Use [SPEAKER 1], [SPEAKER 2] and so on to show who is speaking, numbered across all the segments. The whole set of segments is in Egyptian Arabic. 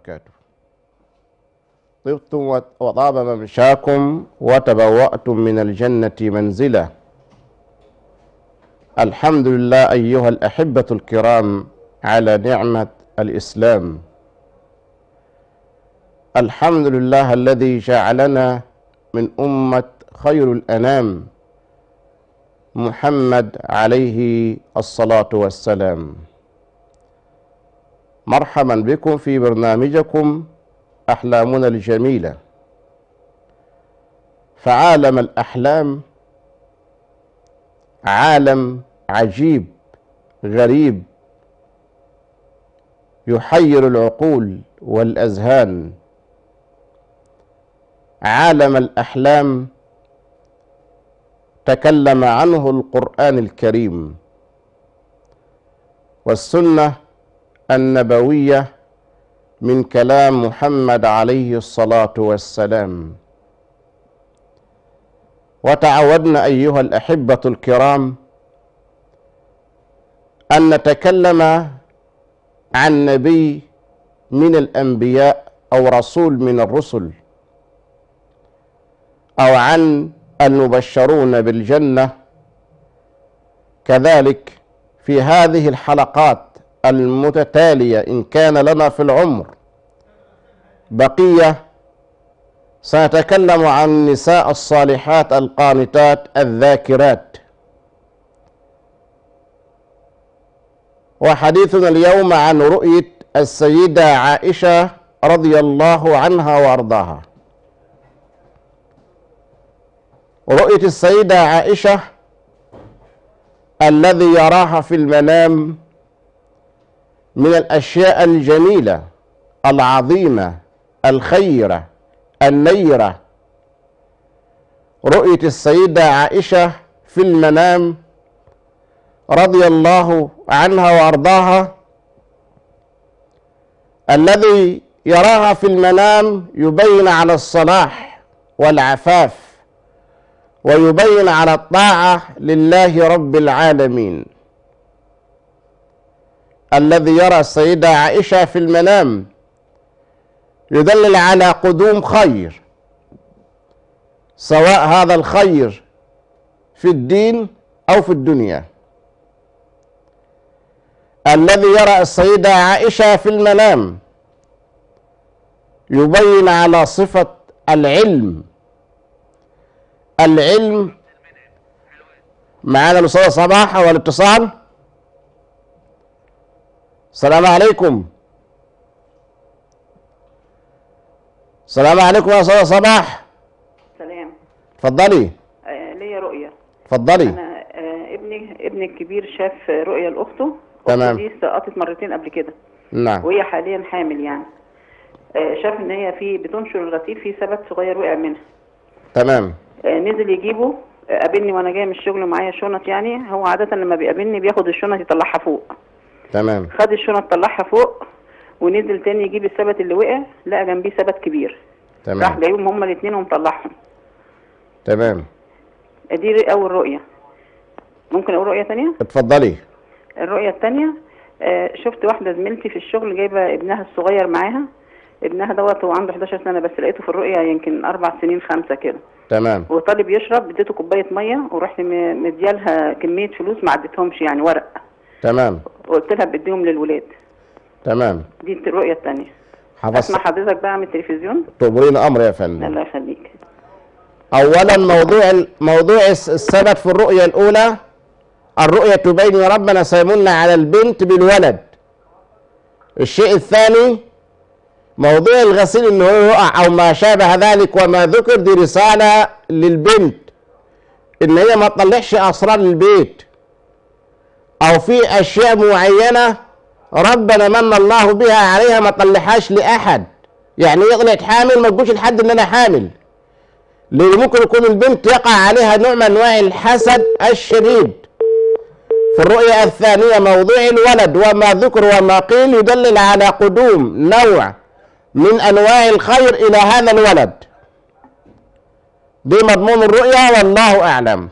[SPEAKER 1] وبركاته طبتم وطاب ممشاكم وتبوأتم من الجنة منزلا الحمد لله أيها الأحبة الكرام على نعمة الإسلام الحمد لله الذي جعلنا من أمة خير الأنام محمد عليه الصلاة والسلام مرحبا بكم في برنامجكم أحلامنا الجميلة فعالم الأحلام عالم عجيب غريب يحير العقول والأذهان عالم الأحلام تكلم عنه القرآن الكريم والسنة النبوية من كلام محمد عليه الصلاة والسلام وتعودنا أيها الأحبة الكرام أن نتكلم عن نبي من الأنبياء أو رسول من الرسل أو عن المبشرون بالجنة كذلك في هذه الحلقات المتتالية إن كان لنا في العمر بقية سنتكلم عن النساء الصالحات القانتات الذاكرات وحديثنا اليوم عن رؤية السيدة عائشة رضي الله عنها وارضاها رؤية السيدة عائشة الذي يراها في المنام من الأشياء الجميلة العظيمة الخيرة النيرة رؤية السيدة عائشة في المنام رضي الله عنها وأرضاها الذي يراها في المنام يبين على الصلاح والعفاف ويبين على الطاعة لله رب العالمين الذي يرى السيدة عائشة في المنام يدلل على قدوم خير سواء هذا الخير في الدين أو في الدنيا الذي يرى السيدة عائشة في المنام يبين على صفة العلم العلم معانا الأستاذ صباح والاتصال السلام عليكم السلام عليكم يا أستاذ صباح
[SPEAKER 2] سلام
[SPEAKER 1] اتفضلي
[SPEAKER 2] آه ليا رؤية
[SPEAKER 1] اتفضلي
[SPEAKER 2] أنا آه ابني ابني الكبير شاف رؤية لأخته
[SPEAKER 1] تمام.
[SPEAKER 2] أخته دي سقطت مرتين قبل كده
[SPEAKER 1] نعم
[SPEAKER 2] وهي حاليا حامل يعني آه شاف إن هي في بتنشر الغسيل في ثبت صغير وقع منها
[SPEAKER 1] تمام
[SPEAKER 2] آه نزل يجيبه آه قابلني وأنا جاية من الشغل معايا شنط يعني هو عادة لما بيقابلني بياخد الشنط يطلعها فوق
[SPEAKER 1] تمام
[SPEAKER 2] خد الشنط طلعها فوق ونزل تاني يجيب الثبت اللي وقع لقى جنبيه ثبت كبير راح
[SPEAKER 1] تمام
[SPEAKER 2] جايبهم هما الاثنين ومطلعهم
[SPEAKER 1] تمام
[SPEAKER 2] دي أول رؤية ممكن أقول رؤية تانية؟
[SPEAKER 1] اتفضلي
[SPEAKER 2] الرؤية التانية آه، شفت واحدة زميلتي في الشغل جايبة ابنها الصغير معاها ابنها دوت هو عنده 11 سنة بس لقيته في الرؤية يمكن أربع سنين خمسة كده
[SPEAKER 1] تمام
[SPEAKER 2] وطالب يشرب اديته كوباية مية ورحت م- مديالها كمية فلوس ما عدتهمش يعني ورق
[SPEAKER 1] تمام
[SPEAKER 2] وقلت لها بديهم للولاد
[SPEAKER 1] تمام
[SPEAKER 2] دي الرؤية التانية
[SPEAKER 1] حفظت
[SPEAKER 2] اسمع حضرتك بقى من التلفزيون
[SPEAKER 1] تؤمرين أمر يا فندم
[SPEAKER 2] الله يخليك
[SPEAKER 1] اولا موضوع موضوع الس- السبب في الرؤيه الاولى الرؤيه تبين ربنا سيمن على البنت بالولد الشيء الثاني موضوع الغسيل انه هو يقع او ما شابه ذلك وما ذكر دي رساله للبنت ان هي ما تطلعش اسرار البيت او في اشياء معينه ربنا من الله بها عليها ما تطلعهاش لاحد يعني هي طلعت حامل ما تقولش لحد ان انا حامل لان ممكن يكون البنت يقع عليها نوع من انواع الحسد الشديد في الرؤيا الثانية موضوع الولد وما ذكر وما قيل يدلل على قدوم نوع من انواع الخير الى هذا الولد دي مضمون الرؤيا والله اعلم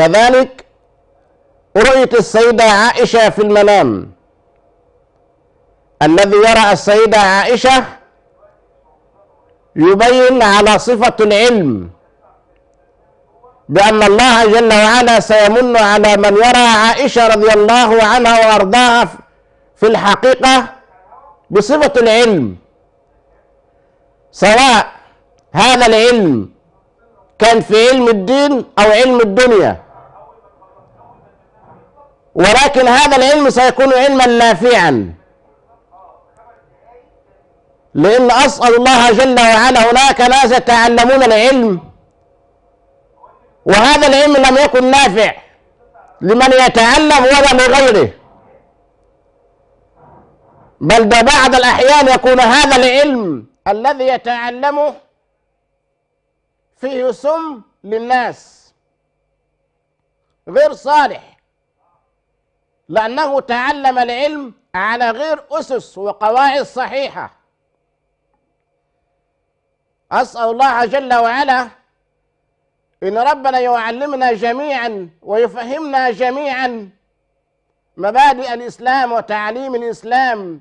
[SPEAKER 1] كذلك رؤية السيدة عائشة في المنام الذي يرى السيدة عائشة يبين على صفة العلم بأن الله جل وعلا سيمن على من يرى عائشة رضي الله عنها وأرضاها في الحقيقة بصفة العلم سواء هذا العلم كان في علم الدين أو علم الدنيا ولكن هذا العلم سيكون علما نافعا لأن أسأل الله جل وعلا هناك ناس يتعلمون العلم وهذا العلم لم يكن نافع لمن يتعلم ولا لغيره بل ده بعض الأحيان يكون هذا العلم الذي يتعلمه فيه سم للناس غير صالح لأنه تعلم العلم على غير أسس وقواعد صحيحة أسأل الله جل وعلا إن ربنا يعلمنا جميعا ويفهمنا جميعا مبادئ الإسلام وتعليم الإسلام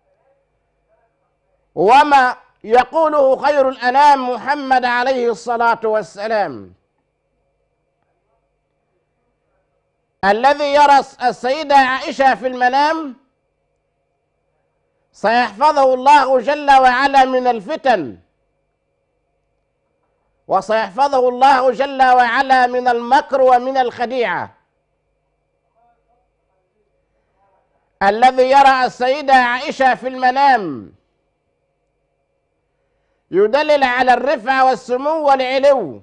[SPEAKER 1] وما يقوله خير الأنام محمد عليه الصلاة والسلام الذي يرى السيدة عائشة في المنام سيحفظه الله جل وعلا من الفتن وسيحفظه الله جل وعلا من المكر ومن الخديعة الذي يرى السيدة عائشة في المنام يدلل على الرفعة والسمو والعلو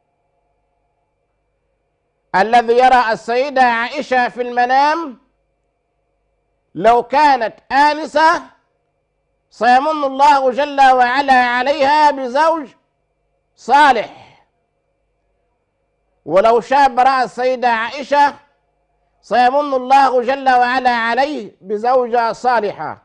[SPEAKER 1] الذي يرى السيدة عائشة في المنام لو كانت آنسة سيمن الله جل وعلا عليها بزوج صالح ولو شاب رأى السيدة عائشة سيمن الله جل وعلا عليه بزوجة صالحة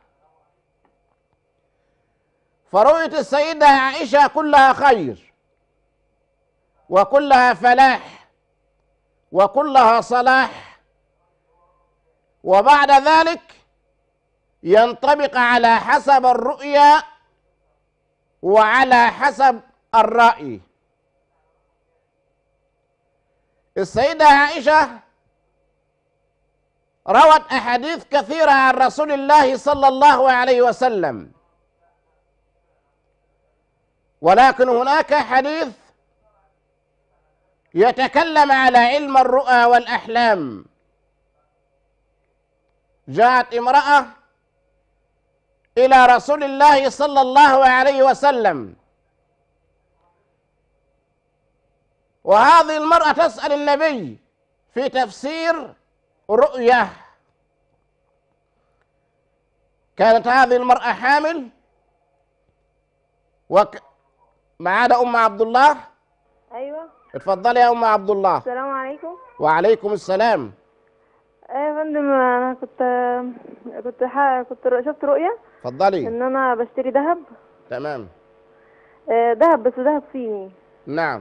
[SPEAKER 1] فرؤية السيدة عائشة كلها خير وكلها فلاح وكلها صلاح وبعد ذلك ينطبق على حسب الرؤيا وعلى حسب الرأي السيدة عائشة روت أحاديث كثيرة عن رسول الله صلى الله عليه وسلم ولكن هناك حديث يتكلم على علم الرؤى والأحلام جاءت امرأة إلى رسول الله صلى الله عليه وسلم وهذه المرأة تسأل النبي في تفسير رؤية كانت هذه المرأة حامل وك... معانا أم عبد الله
[SPEAKER 3] ايوه
[SPEAKER 1] اتفضلي يا أم عبد الله
[SPEAKER 3] السلام عليكم
[SPEAKER 1] وعليكم السلام
[SPEAKER 3] ايه يا فندم انا كنت كنت ح... كنت ر- شفت رؤية
[SPEAKER 1] اتفضلي
[SPEAKER 3] ان انا بشتري ذهب
[SPEAKER 1] تمام
[SPEAKER 3] آه، ذهب بس ذهب صيني
[SPEAKER 1] نعم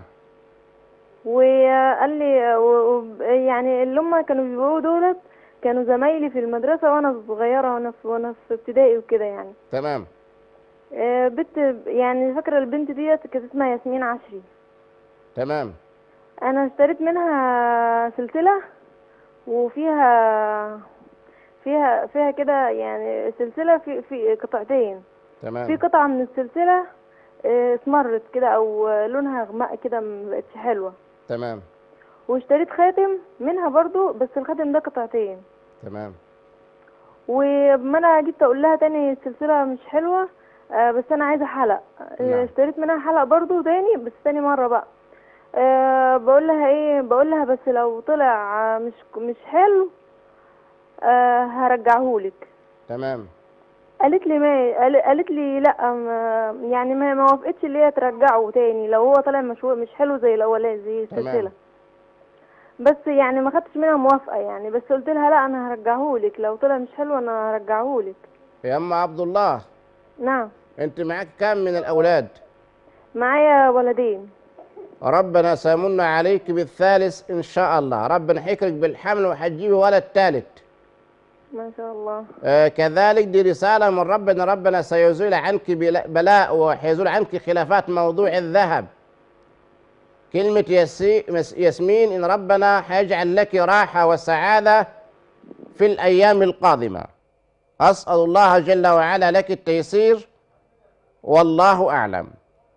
[SPEAKER 3] وقال لي و... و... يعني اللي هم كانوا بيبيعوا دولت كانوا زمايلي في المدرسة وانا صغيرة وانا في وانا في ابتدائي وكده يعني
[SPEAKER 1] تمام
[SPEAKER 3] آه، بنت يعني فاكرة البنت ديت كانت اسمها ياسمين عشري
[SPEAKER 1] تمام
[SPEAKER 3] انا اشتريت منها سلسلة وفيها فيها فيها كده يعني سلسلة في في قطعتين في
[SPEAKER 1] تمام
[SPEAKER 3] قطعة من السلسلة آه، اسمرت كده او آه، لونها غماء كده مبقتش حلوة
[SPEAKER 1] تمام
[SPEAKER 3] واشتريت خاتم منها برضو بس الخاتم ده قطعتين
[SPEAKER 1] تمام
[SPEAKER 3] وما انا جيت اقول لها تاني السلسلة مش حلوة آه، بس انا عايزة حلق آه،
[SPEAKER 1] نعم.
[SPEAKER 3] اشتريت منها حلق برضو تاني بس تاني مرة بقى أه بقول لها ايه بقول لها بس لو طلع آه، مش مش حلو أه هرجعهولك
[SPEAKER 1] تمام
[SPEAKER 3] قالت لي ما قال- قالت لي لا ما يعني ما ما وافقتش اللي هي ترجعه تاني لو هو طلع مش مش حلو زي الاولاني زي
[SPEAKER 1] تمام.
[SPEAKER 3] السلسله بس يعني ما خدتش منها موافقه يعني بس قلت لها لا انا هرجعهولك لو طلع مش حلو انا هرجعهولك
[SPEAKER 1] يا أم عبد الله
[SPEAKER 3] نعم
[SPEAKER 1] أنت معك كام من الأولاد
[SPEAKER 3] معايا ولدين
[SPEAKER 1] ربنا سيمن عليك بالثالث إن شاء الله ربنا حيكرك بالحمل وحتجيبي ولد ثالث
[SPEAKER 3] ما شاء الله
[SPEAKER 1] آه، كذلك دي رسالة من ربنا ربنا سيزيل عنك بلا- بلاء وحيزول عنك خلافات موضوع الذهب كلمة يسي مس- ياسمين إن ربنا حيجعل لك راحة وسعادة في الأيام القادمة أسأل الله جل وعلا لك التيسير والله أعلم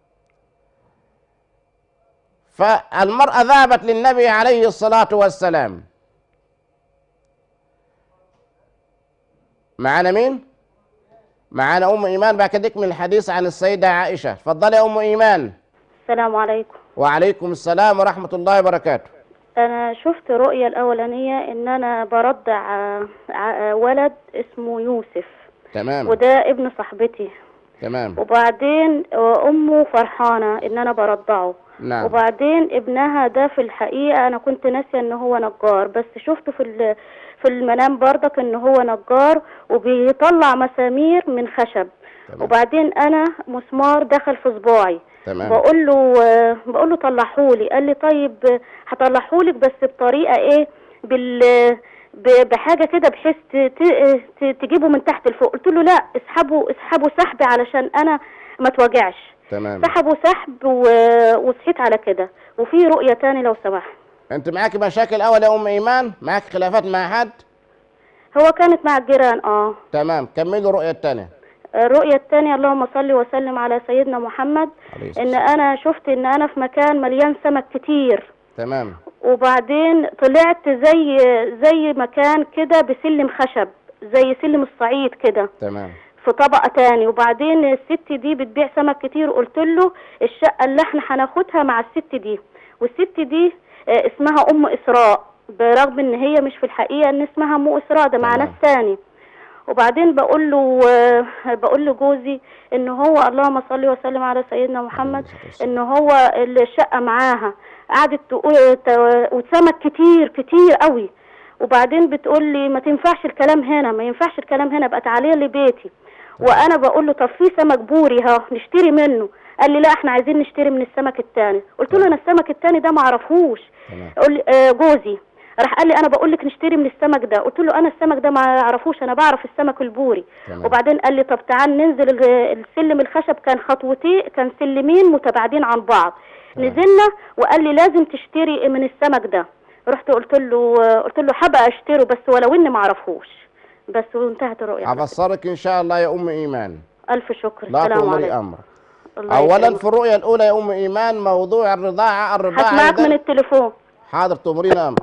[SPEAKER 1] فالمرأة ذهبت للنبي عليه الصلاة والسلام معانا مين؟ معانا أم إيمان بعد كده من الحديث عن السيدة عائشة اتفضلي يا أم إيمان
[SPEAKER 4] السلام عليكم
[SPEAKER 1] وعليكم السلام ورحمة الله وبركاته
[SPEAKER 4] انا شفت رؤية الاولانية ان انا برضع آه، ع- ولد اسمه يوسف
[SPEAKER 1] تمام
[SPEAKER 4] وده ابن صاحبتي
[SPEAKER 1] تمام
[SPEAKER 4] وبعدين آه، امه فرحانة ان انا برضعه
[SPEAKER 1] نعم
[SPEAKER 4] وبعدين ابنها ده في الحقيقة انا كنت ناسية ان هو نجار بس شفته في ال- في المنام برضك ان هو نجار وبيطلع مسامير من خشب
[SPEAKER 1] تمام.
[SPEAKER 4] وبعدين انا مسمار دخل في صباعي
[SPEAKER 1] تمام
[SPEAKER 4] بقول له بقول له طلعهولي قال لي طيب هطلعهولك بس بطريقه ايه بال ب- بحاجه كده بحيث ت- ت- ت- تجيبه من تحت لفوق قلت له لا اسحبه اسحبه سحب علشان انا ما اتوجعش
[SPEAKER 1] تمام
[SPEAKER 4] سحبه سحب و- وصحيت على كده وفي رؤيه تاني لو سمحت
[SPEAKER 1] أنت معاك مشاكل أول يا أم إيمان؟ معاك خلافات مع حد؟
[SPEAKER 4] هو كانت مع الجيران اه
[SPEAKER 1] تمام كملوا الرؤية الثانية
[SPEAKER 4] الرؤية الثانية اللهم صل وسلم على سيدنا محمد
[SPEAKER 1] عليه الصلاة
[SPEAKER 4] ان
[SPEAKER 1] والسلام.
[SPEAKER 4] انا شفت ان انا في مكان مليان سمك كتير
[SPEAKER 1] تمام
[SPEAKER 4] وبعدين طلعت زي زي مكان كده بسلم خشب زي سلم الصعيد كده
[SPEAKER 1] تمام
[SPEAKER 4] في طبقة تاني وبعدين الست دي بتبيع سمك كتير قلت له الشقة اللي احنا هناخدها مع الست دي والست دي آه، اسمها ام اسراء برغم ان هي مش في الحقيقة ان اسمها ام اسراء ده مع
[SPEAKER 1] تمام.
[SPEAKER 4] ناس تاني وبعدين بقول له آه، بقول لجوزي ان هو اللهم صل وسلم على سيدنا محمد
[SPEAKER 1] عليه الصلاة
[SPEAKER 4] ان هو الشقه معاها قعدت تقول ت- وسمك كتير كتير قوي وبعدين بتقول لي ما تنفعش الكلام هنا ما ينفعش الكلام هنا بقى تعالي لي بيتي وانا بقول له طب في سمك بوري ها نشتري منه قال لي لا احنا عايزين نشتري من السمك التاني قلت له انا السمك التاني ده ما اعرفوش
[SPEAKER 1] تمام
[SPEAKER 4] قول لي آه جوزي راح قال لي انا بقول لك نشتري من السمك ده قلت له انا السمك ده ما اعرفوش انا بعرف السمك البوري
[SPEAKER 1] تمام.
[SPEAKER 4] وبعدين قال لي طب تعال ننزل ال- السلم الخشب كان خطوتين كان سلمين متباعدين عن بعض
[SPEAKER 1] تمام.
[SPEAKER 4] نزلنا وقال لي لازم تشتري من السمك ده رحت قلت له قلت له هبقى اشتره بس ولو اني ما اعرفوش بس وانتهت الرؤيا
[SPEAKER 1] أبصرك إن شاء الله يا أم إيمان
[SPEAKER 4] الف شكر
[SPEAKER 1] لا
[SPEAKER 4] السلام
[SPEAKER 1] تؤمري
[SPEAKER 4] عليكم
[SPEAKER 1] أمرك
[SPEAKER 4] الله
[SPEAKER 1] أولا
[SPEAKER 4] يسلمك.
[SPEAKER 1] في الرؤية الأولى يا أم إيمان موضوع الرضاعة الرضاعة
[SPEAKER 4] هسمعك
[SPEAKER 1] يدل-
[SPEAKER 4] من التليفون
[SPEAKER 1] حاضر تؤمرين أمر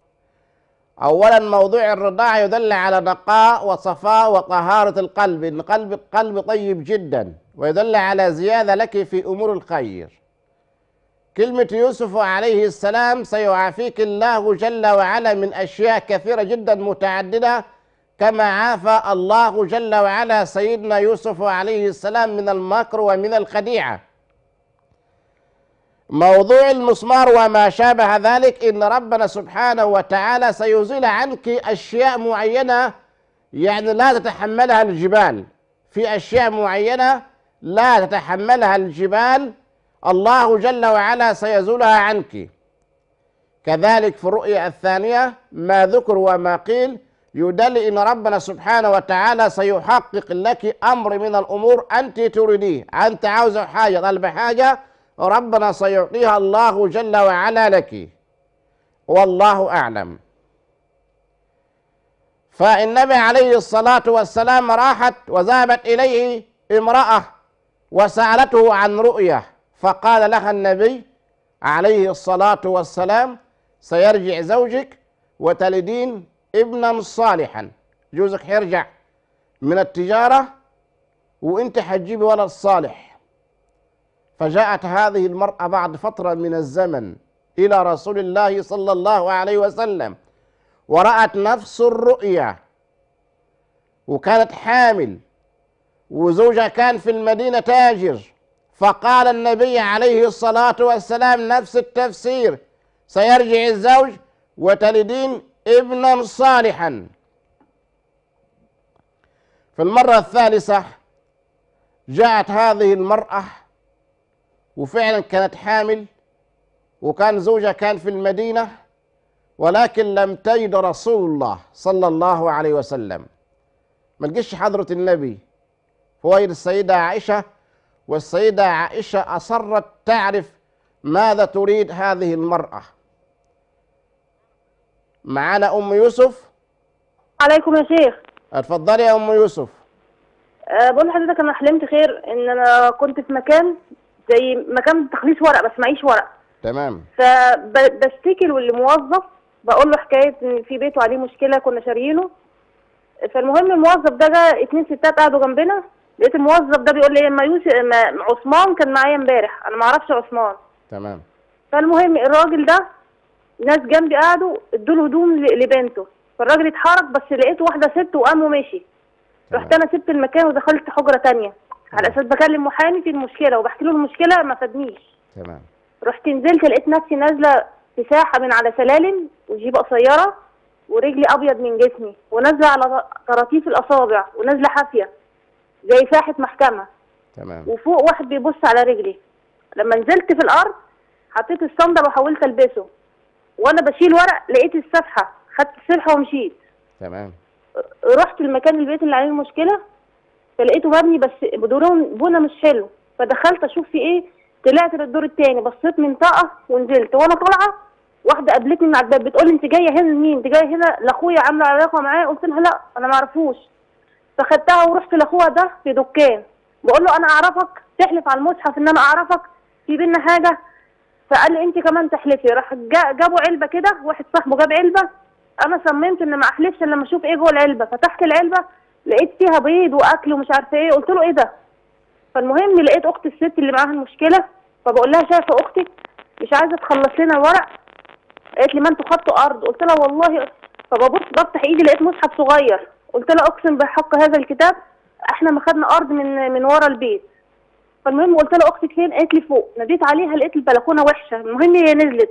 [SPEAKER 1] أولا موضوع الرضاعة يدل على نقاء وصفاء وطهارة القلب إن قلب قلب طيب جدا ويدل على زيادة لك في أمور الخير كلمة يوسف عليه السلام سيعافيك الله جل وعلا من أشياء كثيرة جدا متعددة كما عافى الله جل وعلا سيدنا يوسف عليه السلام من المكر ومن الخديعة موضوع المسمار وما شابه ذلك ان ربنا سبحانه وتعالى سيزيل عنك اشياء معينه يعني لا تتحملها الجبال في اشياء معينه لا تتحملها الجبال الله جل وعلا سيزولها عنك كذلك في الرؤيا الثانيه ما ذكر وما قيل يدل ان ربنا سبحانه وتعالى سيحقق لك امر من الامور انت تريديه انت عاوزه حاجه طالبه حاجه ربنا سيعطيها الله جل وعلا لك والله اعلم فالنبي عليه الصلاه والسلام راحت وذهبت اليه امراه وسالته عن رؤيه فقال لها النبي عليه الصلاه والسلام سيرجع زوجك وتلدين ابنا صالحا جوزك هيرجع من التجاره وانت حتجيبي ولد صالح فجاءت هذه المرأة بعد فترة من الزمن إلى رسول الله صلى الله عليه وسلم ورأت نفس الرؤيا وكانت حامل وزوجها كان في المدينة تاجر فقال النبي عليه الصلاة والسلام نفس التفسير سيرجع الزوج وتلدين ابنا صالحا في المرة الثالثة جاءت هذه المرأة وفعلا كانت حامل وكان زوجها كان في المدينة ولكن لم تجد رسول الله صلى الله عليه وسلم ما لقيش حضرة النبي فوائد السيدة عائشة والسيدة عائشة أصرت تعرف ماذا تريد هذه المرأة معنا أم يوسف
[SPEAKER 3] عليكم يا شيخ
[SPEAKER 1] اتفضلي يا أم يوسف
[SPEAKER 3] أه بقول لحضرتك انا حلمت خير ان انا كنت في مكان زي مكان تخليص ورق بس معيش ورق
[SPEAKER 1] تمام
[SPEAKER 3] فبشتكي للموظف بقول له حكايه ان في بيته عليه مشكله كنا شاريينه فالمهم الموظف ده جه اتنين ستات قعدوا جنبنا لقيت الموظف ده بيقول لي ما يوسف ما عثمان كان معايا امبارح انا ما اعرفش عثمان
[SPEAKER 1] تمام
[SPEAKER 3] فالمهم الراجل ده ناس جنبي قعدوا ادوا له هدوم ل- لبنته فالراجل اتحرك بس لقيت واحده ست وقام ومشي رحت انا سبت المكان ودخلت حجره تانية على اساس بكلم محامي في المشكله وبحكي له المشكله ما فادنيش
[SPEAKER 1] تمام
[SPEAKER 3] رحت نزلت لقيت نفسي نازله في ساحه من على سلالم وجيبه قصيره ورجلي ابيض من جسمي ونازله على طراطيف الاصابع ونازله حافيه زي ساحه محكمه
[SPEAKER 1] تمام
[SPEAKER 3] وفوق واحد بيبص على رجلي لما نزلت في الارض حطيت الصندل وحاولت البسه وانا بشيل ورق لقيت السفحه خدت السبحه ومشيت
[SPEAKER 1] تمام
[SPEAKER 3] رحت المكان البيت اللي عليه المشكله فلقيته مبني بس بدون بنا مش حلو فدخلت اشوف في ايه طلعت للدور التاني بصيت من طاقه ونزلت وانا طالعه واحده قابلتني من على الباب بتقول لي انت جايه هنا لمين؟ انت جايه هنا لاخويا عامله علاقه معاه قلت لها لا انا ما اعرفوش فخدتها ورحت لاخوها ده في دكان بقول له انا اعرفك تحلف على المصحف ان انا اعرفك في بينا حاجه فقال لي انت كمان تحلفي راح جا- جابوا علبه كده واحد صاحبه جاب علبه انا صممت ان ما احلفش الا لما اشوف ايه جوه العلبه فتحت العلبه لقيت فيها بيض واكل ومش عارفه ايه قلت له ايه ده فالمهم لقيت اخت الست اللي معاها المشكله فبقول لها شايفه اختك مش عايزه تخلص لنا الورق قالت لي ما انتوا خدتوا ارض قلت لها والله فببص بفتح ايدي لقيت مصحف صغير قلت لها اقسم بحق هذا الكتاب احنا ما خدنا ارض من من ورا البيت فالمهم قلت لها اختك فين قالت لي فوق ناديت عليها لقيت البلكونه وحشه المهم هي نزلت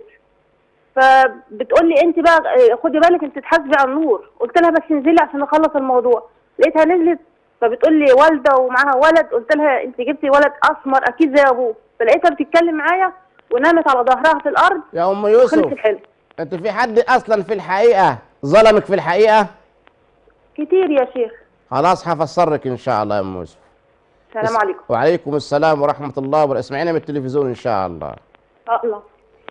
[SPEAKER 3] فبتقول لي انت بقى اه، خدي بالك انت تحاسبي على النور قلت لها بس انزلي عشان نخلص الموضوع لقيتها نزلت فبتقول لي والده ومعاها ولد قلت لها انت جبتي ولد اسمر اكيد زي ابوه فلقيتها بتتكلم معايا ونامت على ظهرها في الارض
[SPEAKER 1] يا ام
[SPEAKER 3] خلص
[SPEAKER 1] يوسف
[SPEAKER 3] الحلم
[SPEAKER 1] انت في حد اصلا في الحقيقه ظلمك في الحقيقه
[SPEAKER 3] كتير يا شيخ
[SPEAKER 1] خلاص هفسرك ان شاء الله يا ام يوسف
[SPEAKER 3] السلام عليكم
[SPEAKER 1] وعليكم السلام ورحمه الله وبركاته اسمعينا من التلفزيون ان شاء الله
[SPEAKER 3] اه الله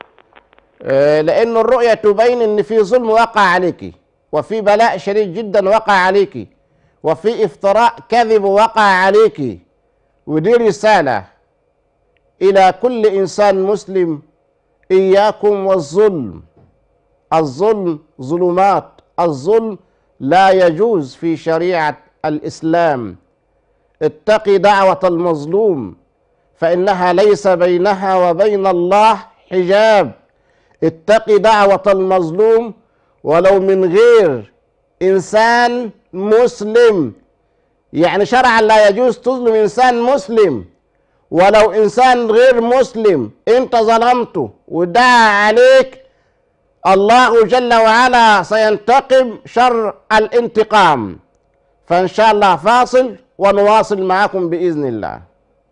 [SPEAKER 1] آه، لأن الرؤية تبين إن في ظلم وقع عليك وفي بلاء شديد جدا وقع عليك وفي افتراء كذب وقع عليك ودي رسالة إلى كل إنسان مسلم إياكم والظلم الظلم ظلمات الظلم لا يجوز في شريعة الإسلام اتقي دعوة المظلوم فإنها ليس بينها وبين الله حجاب اتقي دعوة المظلوم ولو من غير إنسان مسلم يعني شرعا لا يجوز تظلم إنسان مسلم ولو إنسان غير مسلم أنت ظلمته ودعا عليك الله جل وعلا سينتقم شر الانتقام فإن شاء الله فاصل ونواصل معكم بإذن الله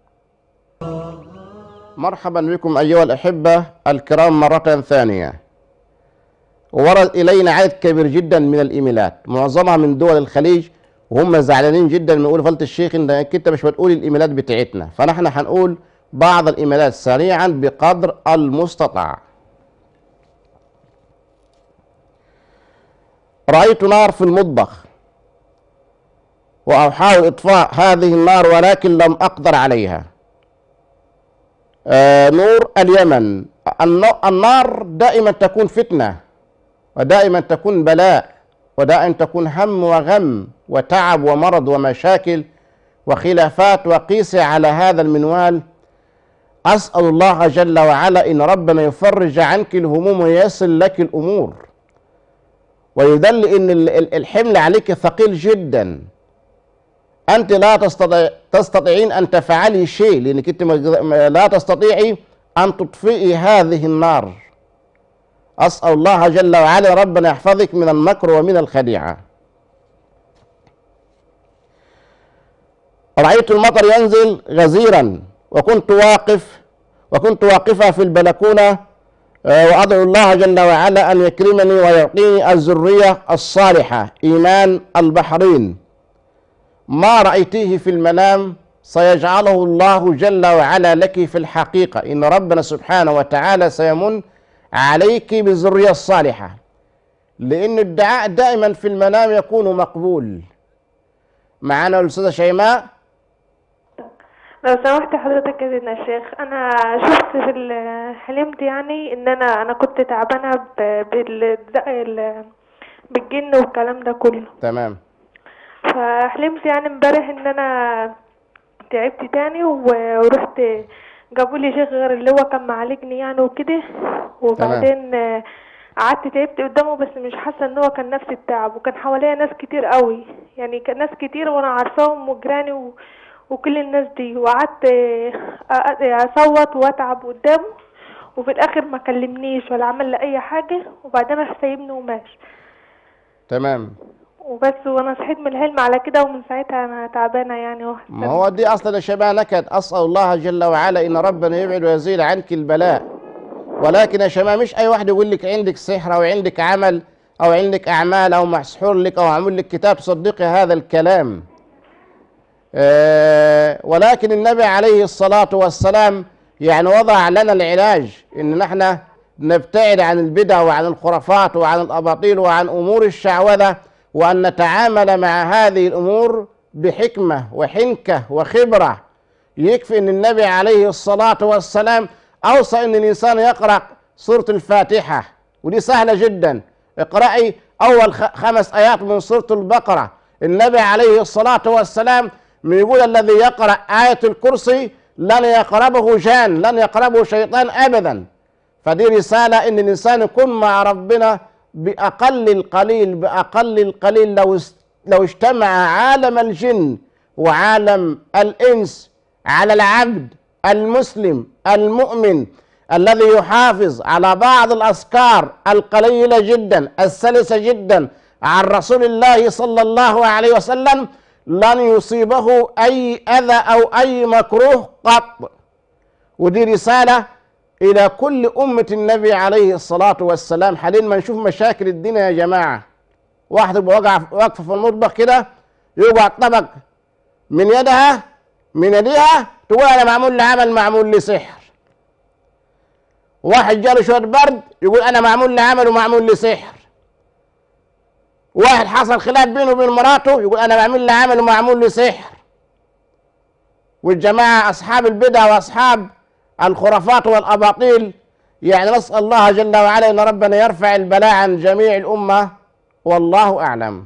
[SPEAKER 1] مرحبا بكم أيها الأحبة الكرام مرة ثانية ورد إلينا عدد كبير جدا من الإيميلات معظمها من دول الخليج وهم زعلانين جدا من يقولوا فضيلة الشيخ انك انت مش بتقول الايميلات بتاعتنا فنحن هنقول بعض الايميلات سريعا بقدر المستطاع رأيت نار في المطبخ وأحاول إطفاء هذه النار ولكن لم أقدر عليها آه نور اليمن الن- النار دائما تكون فتنة ودائما تكون بلاء ودائما تكون هم وغم وتعب ومرض ومشاكل وخلافات وقيس على هذا المنوال أسأل الله جل وعلا إن ربنا يفرج عنك الهموم وييسر لك الأمور ويدل ان ال- ال- الحمل عليك ثقيل جدا انت لا تستطيع تستطيعين ان تفعلي شيء لانك انت ما- ما- لا تستطيعي ان تطفئي هذه النار اسال الله جل وعلا ربنا يحفظك من المكر ومن الخديعه رايت المطر ينزل غزيرا وكنت واقف وكنت واقفه في البلكونه آه، وأدعو الله جل وعلا أن يكرمني ويعطيني الذرية الصالحة إيمان البحرين ما رأيتيه في المنام سيجعله الله جل وعلا لك في الحقيقة إن ربنا سبحانه وتعالى سيمن عليك بالذرية الصالحة لأن الدعاء دائما في المنام يكون مقبول معنا الأستاذة شيماء
[SPEAKER 5] لو سمحت حضرتك يا سيدنا الشيخ انا شفت في ال- حلمت يعني ان انا انا كنت تعبانه ب- بال ال- بالجن والكلام ده كله
[SPEAKER 1] تمام
[SPEAKER 5] فحلمت يعني امبارح ان انا تعبت تاني و- ورحت جابوا لي شيخ غير اللي هو كان معالجني يعني وكده وبعدين آه، قعدت تعبت قدامه بس مش حاسه ان هو كان نفس التعب وكان حواليا ناس كتير قوي يعني كان ناس كتير وانا عارفاهم وجيراني و... وكل الناس دي وقعدت آه، أ- اصوت واتعب قدامه وفي الاخر ما كلمنيش ولا عمل لي اي حاجه وبعدين راح سايبني وماشي
[SPEAKER 1] تمام
[SPEAKER 5] وبس وانا صحيت من الحلم على كده ومن ساعتها انا تعبانه يعني
[SPEAKER 1] ما
[SPEAKER 5] وحاسة
[SPEAKER 1] هو دي اصلا يا شباب نكد اسال الله جل وعلا ان ربنا يبعد ويزيل عنك البلاء ولكن يا شباب مش اي واحد يقول لك عندك سحر او عندك عمل او عندك اعمال او مسحور لك او عمل لك كتاب تصدقي هذا الكلام آه ولكن النبي عليه الصلاه والسلام يعني وضع لنا العلاج ان نحن نبتعد عن البدع وعن الخرافات وعن الاباطيل وعن امور الشعوذه وان نتعامل مع هذه الامور بحكمه وحنكه وخبره يكفي ان النبي عليه الصلاه والسلام اوصى ان الانسان يقرا سوره الفاتحه ودي سهله جدا اقرأي اول خ- خمس ايات من سوره البقره النبي عليه الصلاه والسلام يقول الذي يقرا ايه الكرسي لن يقربه جان لن يقربه شيطان ابدا فدي رسالة إن الإنسان يكون مع ربنا بأقل القليل بأقل القليل لو است- لو اجتمع عالم الجن وعالم الإنس على العبد المسلم المؤمن الذي يحافظ على بعض الأذكار القليلة جدا السلسة جدا عن رسول الله صلى الله عليه وسلم لن يصيبه أي أذى أو أي مكروه قط ودي رسالة إلى كل أمة النبي عليه الصلاة والسلام حاليا ما نشوف مشاكل الدنيا يا جماعة واحد يبقى واقع واقفة في المطبخ كده يقع طبق من يدها من يديها تقول أنا معمول لي عمل معمول لي سحر واحد جاله شوية برد يقول أنا معمول لي عمل ومعمول لي سحر واحد حصل خلاف بينه وبين مراته يقول أنا معمول لي عمل ومعمول لي سحر والجماعة أصحاب البدع وأصحاب الخرافات والأباطيل يعني نسأل الله جل وعلا أن ربنا يرفع البلاء عن جميع الأمة والله أعلم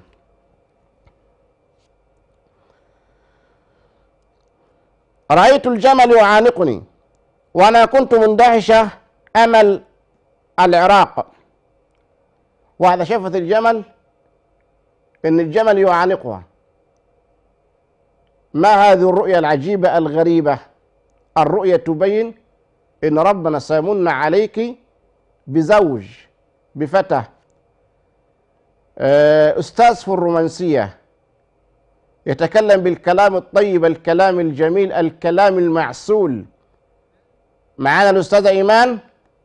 [SPEAKER 1] رأيت الجمل يعانقني وأنا كنت مندهشة أمل العراق وهذا شافت الجمل إن الجمل يعانقها ما هذه الرؤيا العجيبة الغريبة الرؤيا تبين ان ربنا سيمن عليك بزوج بفتى آه، استاذ في الرومانسيه يتكلم بالكلام الطيب الكلام الجميل الكلام المعسول معانا الاستاذه ايمان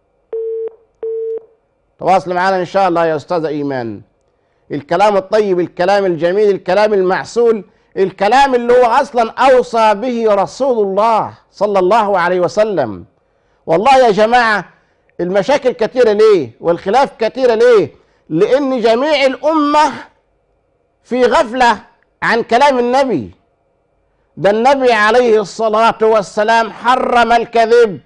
[SPEAKER 1] تواصل معنا ان شاء الله يا استاذه ايمان الكلام الطيب الكلام الجميل الكلام المعسول الكلام اللي هو اصلا اوصى به رسول الله صلى الله عليه وسلم والله يا جماعه المشاكل كثيره ليه والخلاف كثيره ليه لان جميع الامه في غفله عن كلام النبي ده النبي عليه الصلاه والسلام حرم الكذب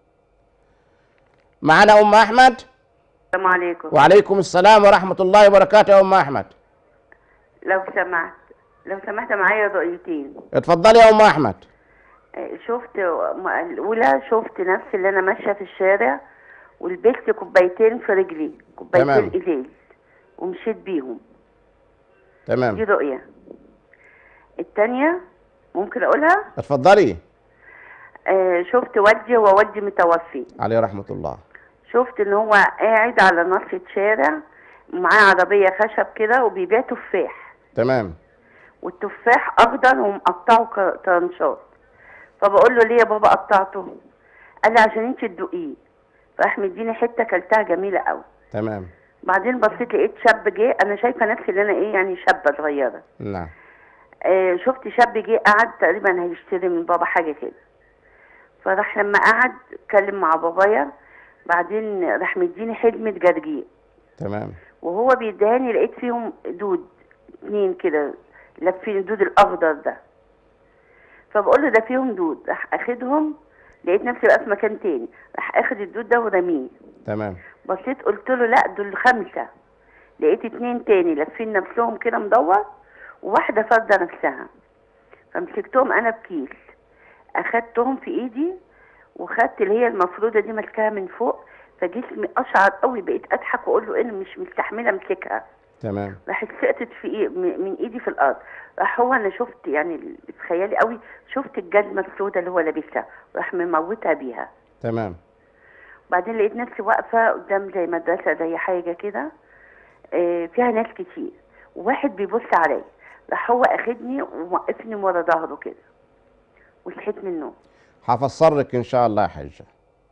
[SPEAKER 1] معنا ام احمد
[SPEAKER 6] السلام عليكم
[SPEAKER 1] وعليكم السلام ورحمه الله وبركاته يا ام احمد
[SPEAKER 6] لو سمحت لو سمحت معايا رؤيتين
[SPEAKER 1] اتفضلي يا ام احمد
[SPEAKER 6] آه، شفت م- الاولى شفت نفسي اللي انا ماشيه في الشارع ولبست كوبايتين في رجلي كوبايتين
[SPEAKER 1] تمام.
[SPEAKER 6] ازاز ومشيت بيهم دي
[SPEAKER 1] تمام
[SPEAKER 6] رؤيه التانية ممكن اقولها
[SPEAKER 1] اتفضلي
[SPEAKER 6] آه شفت والدي هو والدي متوفي
[SPEAKER 1] عليه رحمه الله
[SPEAKER 6] شفت ان هو قاعد على نصة شارع معاه عربية خشب كده وبيبيع تفاح
[SPEAKER 1] تمام
[SPEAKER 6] والتفاح اخضر ومقطعه ك- طرنشات فبقول له ليه يا بابا قطعته قال لي عشان انت تدوقيه راح مديني حته كلتها جميله قوي
[SPEAKER 1] تمام
[SPEAKER 6] بعدين بصيت لقيت شاب جه انا شايفه نفسي ان انا ايه يعني شابه صغيره
[SPEAKER 1] نعم
[SPEAKER 6] آه شفت شاب جه قعد تقريبا هيشتري من بابا حاجه كده فراح لما قعد اتكلم مع بابايا بعدين راح مديني حلمة جرجير
[SPEAKER 1] تمام
[SPEAKER 6] وهو بيدهاني لقيت فيهم دود اتنين كده لافين الدود الاخضر ده فبقول له ده فيهم دود راح اخدهم لقيت نفسي بقى في مكان تاني راح اخد الدود ده ورميه
[SPEAKER 1] تمام
[SPEAKER 6] بصيت قلت له لا دول خمسة لقيت اتنين تاني لافين نفسهم كده مدور وواحدة فردة نفسها فمسكتهم انا بكيس اخدتهم في ايدي وخدت اللي هي المفروضة دي ماسكاها من فوق فجسمي اشعر قوي بقيت اضحك واقول له انا مش مستحملة امسكها
[SPEAKER 1] تمام
[SPEAKER 6] راحت سقطت في إيه م- من ايدي في الارض راح هو انا شفت يعني اللي في خيالي قوي شفت الجزمة السوداء اللي هو لابسها راح مموتها بيها
[SPEAKER 1] تمام
[SPEAKER 6] بعدين لقيت نفسي واقفة قدام زي مدرسة زي حاجة كده آه، فيها ناس كتير وواحد بيبص عليا راح هو اخدني ووقفني ورا ظهره كده وصحيت من النوم
[SPEAKER 1] هفسر لك ان شاء الله يا حجه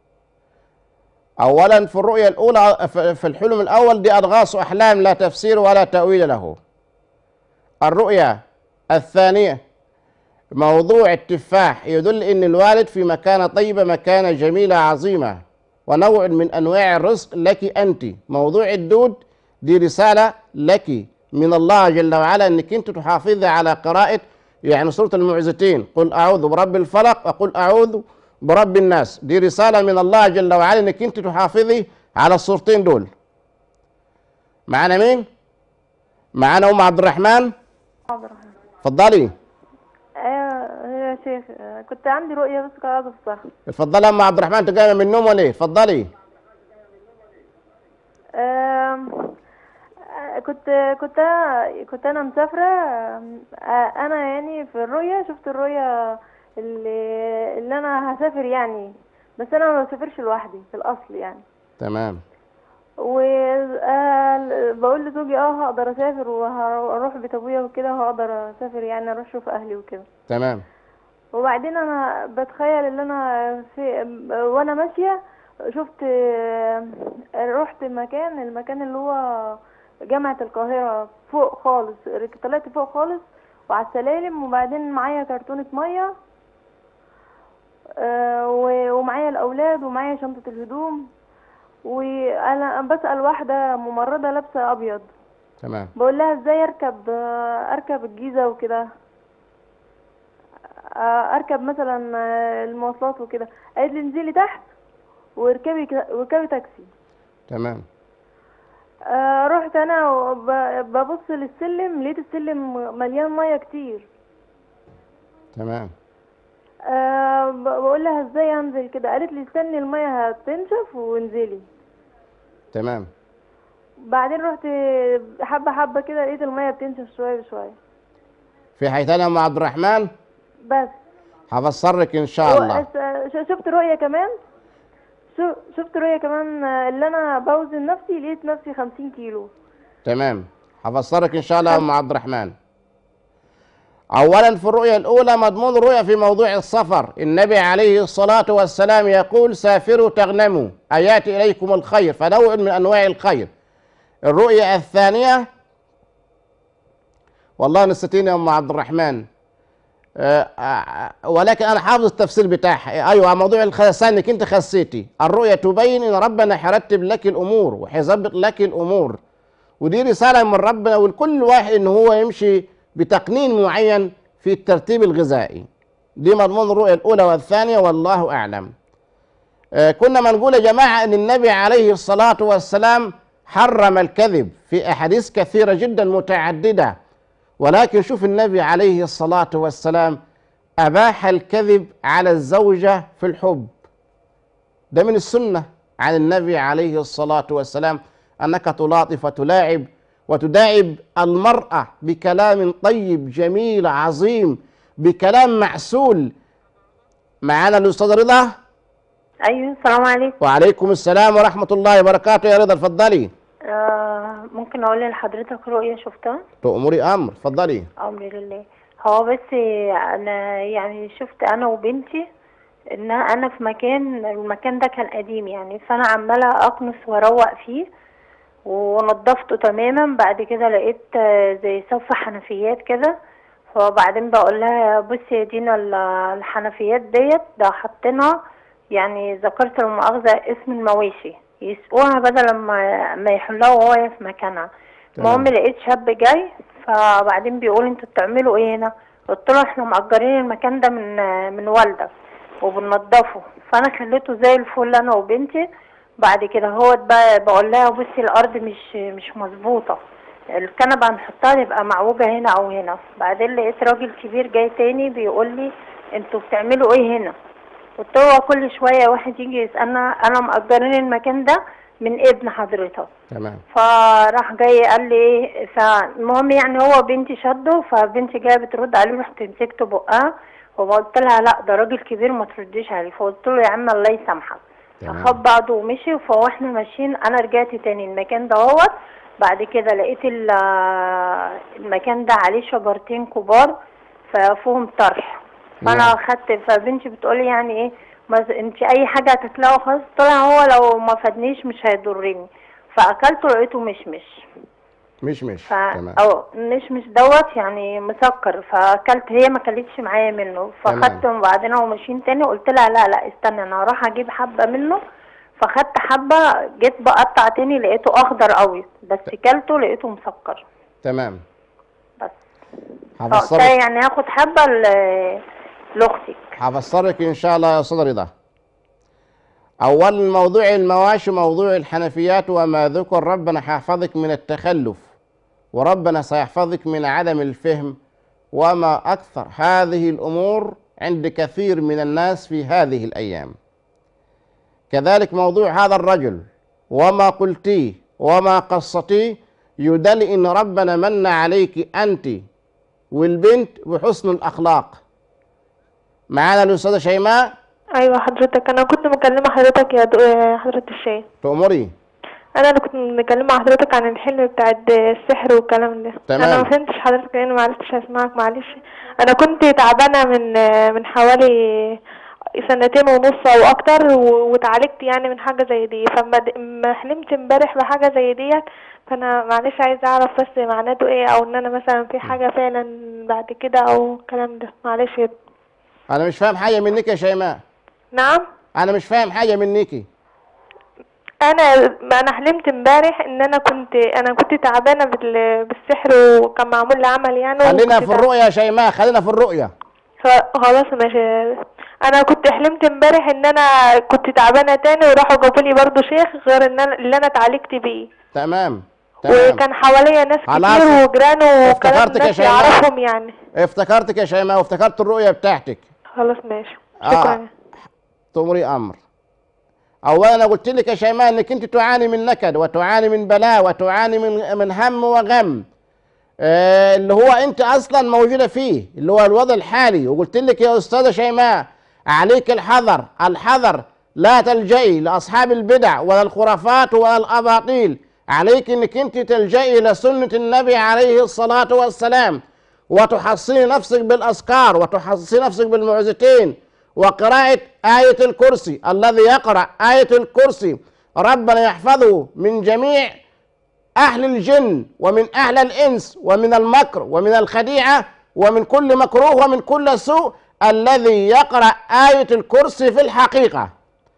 [SPEAKER 1] اولا في الرؤيه الاولى في في الحلم الاول دي اضغاث احلام لا تفسير ولا تاويل له الرؤيا الثانيه موضوع التفاح يدل ان الوالد في مكانه طيبه مكانه جميله عظيمه ونوع من انواع الرزق لك انت موضوع الدود دي رساله لك من الله جل وعلا انك انت تحافظي على قراءه يعني سوره المعزتين قل اعوذ برب الفلق وقل اعوذ برب الناس دي رساله من الله جل وعلا انك انت تحافظي على الصورتين دول معانا مين معانا ام عبد الرحمن
[SPEAKER 5] حاضر
[SPEAKER 1] اتفضلي
[SPEAKER 5] ايوه يا شيخ آه، كنت عندي رؤية بس كنت عايزة افصحها
[SPEAKER 1] اتفضلي يا ام عبد الرحمن انت جايه من النوم ولا ايه اتفضلي
[SPEAKER 5] آم، آه، كنت كنت أنا- كنت انا مسافره آم، آه، انا يعني في الرؤيه شفت الرؤيه اللي, اللي انا هسافر يعني بس انا ما بسافرش لوحدي في الاصل يعني
[SPEAKER 1] تمام
[SPEAKER 5] وبقول لزوجي اه هقدر اسافر وهروح بيت ابويا وكده وهقدر اسافر يعني اروح اشوف اهلي وكده
[SPEAKER 1] تمام
[SPEAKER 5] وبعدين انا بتخيل ان انا في وانا ماشيه شفت رحت مكان المكان اللي هو جامعة القاهرة فوق خالص طلعت فوق خالص وعلى السلالم وبعدين معايا كرتونة مية آه، و- ومعايا الأولاد ومعايا شنطة الهدوم وأنا بسأل واحدة ممرضة لابسة أبيض
[SPEAKER 1] تمام
[SPEAKER 5] بقول لها ازاي اركب آه، اركب الجيزه وكده آه، اركب مثلا آه، المواصلات وكده قالت لي انزلي تحت واركبي ك- واركبي تاكسي
[SPEAKER 1] تمام
[SPEAKER 5] آه، رحت انا وب- ببص للسلم لقيت السلم مليان ميه كتير
[SPEAKER 1] تمام
[SPEAKER 5] أه ب- بقول لها ازاي انزل كده قالت لي استني الميه هتنشف وانزلي
[SPEAKER 1] تمام
[SPEAKER 5] بعدين رحت حبه حبه كده لقيت الميه بتنشف شويه بشويه
[SPEAKER 1] في حاجه ثانيه يا ام عبد الرحمن
[SPEAKER 5] بس
[SPEAKER 1] هفسر لك ان شاء الله
[SPEAKER 5] وأس- ش- شفت رؤية كمان شو- شفت رؤية كمان آه، اللي انا بوزن نفسي لقيت نفسي خمسين كيلو
[SPEAKER 1] تمام هفسرك ان شاء الله يا ام عبد الرحمن اولا في الرؤيا الاولى مضمون الرؤيا في موضوع السفر النبي عليه الصلاه والسلام يقول سافروا تغنموا اياتي اليكم الخير فنوع من انواع الخير الرؤيا الثانيه والله نسيتيني يا ام عبد الرحمن آه، آه، ولكن انا حافظ التفسير بتاعها ايوه موضوع الخسان انك انت خسيتي الرؤيا تبين ان ربنا هيرتب لك الامور وهيظبط لك الامور ودي رسالة من ربنا ولكل واحد ان هو يمشي بتقنين معين في الترتيب الغذائي دي مضمون الرؤية الأولى والثانية والله أعلم آه، كنا ما نقول يا جماعة أن النبي عليه الصلاة والسلام حرم الكذب في أحاديث كثيرة جدا متعددة ولكن شوف النبي عليه الصلاة والسلام أباح الكذب على الزوجة في الحب ده من السنة عن النبي عليه الصلاة والسلام أنك تلاطف وتلاعب وتداعب المرأة بكلام طيب جميل عظيم بكلام معسول معانا الأستاذ رضا
[SPEAKER 7] ايوه السلام عليكم
[SPEAKER 1] وعليكم السلام ورحمة الله وبركاته يا رضا اتفضلي
[SPEAKER 7] آه ممكن اقول لحضرتك رؤية شفتها
[SPEAKER 1] تأمري أمر اتفضلي
[SPEAKER 7] امر لله هو بس انا يعني شفت انا وبنتي ان انا في مكان المكان ده كان قديم يعني فانا عماله اكنس واروق فيه ونضفته تماما بعد كده لقيت آه، زي صف حنفيات كده فبعدين بقول لها بصي يا دينا ال- الحنفيات ديت ده حاطينها يعني ذكرت المؤاخذة اسم المواشي يسقوها بدل ما ما يحلوها وهي في مكانها المهم لقيت شاب جاي فبعدين بيقول انتوا بتعملوا ايه هنا قلت له احنا مأجرين المكان ده من من والدة وبننضفه فانا خليته زي الفل انا وبنتي بعد كده هو بقى بقول لها بصي الارض مش مش مظبوطه الكنبه هنحطها تبقى معوجه هنا او هنا بعدين لقيت راجل كبير جاي تاني بيقول لي انتوا بتعملوا ايه هنا قلت له هو كل شويه واحد يجي يسالنا انا مأجرين المكان ده من ابن حضرتك
[SPEAKER 1] تمام
[SPEAKER 7] فراح جاي قال لي ايه فالمهم يعني هو بنتي شده فبنتي جايه بترد عليه رحت مسكت بقها وقلت لها لا ده راجل كبير ما ترديش عليه فقلت له يا عم الله يسامحك
[SPEAKER 1] تمام.
[SPEAKER 7] فخد بعضه ومشي فاحنا ماشيين انا رجعت تاني المكان دهوت بعد كده لقيت ال- المكان ده عليه شجرتين كبار ففيهم طرح فانا
[SPEAKER 1] نعم.
[SPEAKER 7] خدت فبنتي بتقولي يعني ايه ما انت اي حاجه هتاكلها خلاص طلع هو لو ما فادنيش مش هيضرني فاكلته لقيته مشمش
[SPEAKER 1] مش مش
[SPEAKER 7] ف
[SPEAKER 1] تمام
[SPEAKER 7] او مشمش دوت يعني مسكر فاكلت هي ما كلتش معايا منه
[SPEAKER 1] تمام.
[SPEAKER 7] فاخدت وبعدين هو ماشيين تاني قلت لها لا لا استنى انا هروح اجيب حبه منه فاخدت حبه جيت بقطع تاني لقيته اخضر قوي بس كلته لقيته مسكر
[SPEAKER 1] تمام
[SPEAKER 7] بس
[SPEAKER 1] هفسرك
[SPEAKER 7] فقلت يعني هاخد حبه ل- لاختك
[SPEAKER 1] هفسرك ان شاء الله يا استاذ رضا اولا موضوع المواشي موضوع الحنفيات وما ذكر ربنا هيحفظك من التخلف وربنا سيحفظك من عدم الفهم وما اكثر هذه الامور عند كثير من الناس في هذه الايام كذلك موضوع هذا الرجل وما قلتيه وما قصتيه يدل ان ربنا من عليك انت والبنت بحسن الاخلاق معانا الاستاذه شيماء
[SPEAKER 5] ايوه حضرتك انا كنت مكلمه حضرتك يا دو... يا حضره الشيخ
[SPEAKER 1] تأمري
[SPEAKER 5] انا اللي كنت مكلمه حضرتك عن الحلم بتاع الد- السحر والكلام ده
[SPEAKER 1] تمام.
[SPEAKER 5] انا ما فهمتش حضرتك لان ما عرفتش اسمعك معلش انا كنت تعبانه من من حوالي سنتين ونص او اكتر و- واتعالجت يعني من حاجه زي دي فما د- ما حلمت امبارح بحاجه زي ديت فانا معلش عايزه اعرف بس معناته ايه او ان انا مثلا في حاجه فعلا بعد كده او الكلام ده معلش يا-
[SPEAKER 1] انا مش فاهم حاجه منك يا شيماء
[SPEAKER 5] نعم
[SPEAKER 1] انا مش فاهم حاجه منك
[SPEAKER 5] انا ما انا حلمت امبارح ان انا كنت انا كنت تعبانه بال- بالسحر وكان معمول لي عمل يعني
[SPEAKER 1] خلينا
[SPEAKER 5] وكنت
[SPEAKER 1] في الرؤيه يا شيماء خلينا في الرؤيه
[SPEAKER 5] خ- خلاص ماشي انا كنت حلمت امبارح ان انا كنت تعبانه تاني وراحوا جابوا لي برضه شيخ غير ان انا اللي انا اتعالجت بيه
[SPEAKER 1] تمام تمام
[SPEAKER 5] وكان حواليا ناس
[SPEAKER 1] خلاص.
[SPEAKER 5] كتير وجيران وكلام
[SPEAKER 1] افتكرتك يا
[SPEAKER 5] ناس
[SPEAKER 1] شيماء.
[SPEAKER 5] يعرفهم يعني
[SPEAKER 1] افتكرتك يا شيماء وافتكرت الرؤيه بتاعتك
[SPEAKER 5] خلاص ماشي
[SPEAKER 1] آه.
[SPEAKER 5] شكرا
[SPEAKER 1] تأمري امر اولا انا قلت لك يا شيماء انك انت تعاني من نكد وتعاني من بلاء وتعاني من من هم وغم آه، اللي هو انت اصلا موجوده فيه اللي هو الوضع الحالي وقلت لك يا استاذه شيماء عليك الحذر الحذر لا تلجئي لاصحاب البدع ولا الخرافات ولا الاباطيل عليك انك انت تلجئي الى سنه النبي عليه الصلاه والسلام وتحصني نفسك بالاذكار وتحصني نفسك بالمعوذتين وقراءه ايه الكرسي الذي يقرا ايه الكرسي ربنا يحفظه من جميع أهل الجن ومن أهل الإنس ومن المكر ومن الخديعة ومن كل مكروه ومن كل سوء الذي يقرأ آية الكرسي في الحقيقة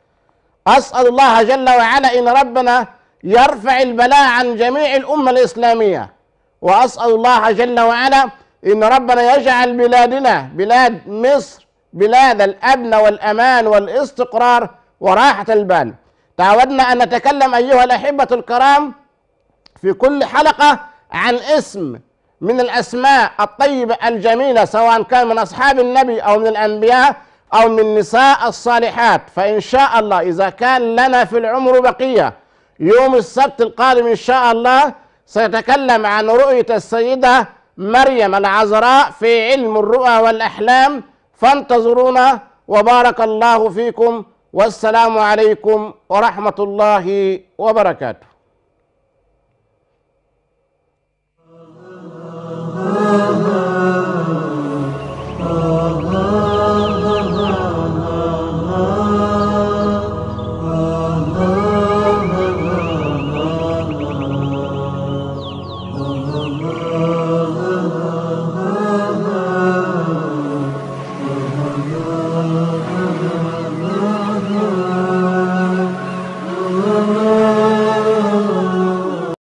[SPEAKER 1] أسأل الله جل وعلا إن ربنا يرفع البلاء عن جميع الأمة الإسلامية وأسأل الله جل وعلا إن ربنا يجعل بلادنا بلاد مصر بلاد الأمن والأمان والاستقرار وراحة البال تعودنا أن نتكلم أيها الأحبة الكرام في كل حلقة عن اسم من الأسماء الطيبة الجميلة سواء كان من أصحاب النبي أو من الأنبياء أو من النساء الصالحات فإن شاء الله إذا كان لنا في العمر بقية يوم السبت القادم إن شاء الله سيتكلم عن رؤية السيدة مريم العذراء في علم الرؤى والأحلام فانتظرونا وبارك الله فيكم والسلام عليكم ورحمة الله وبركاته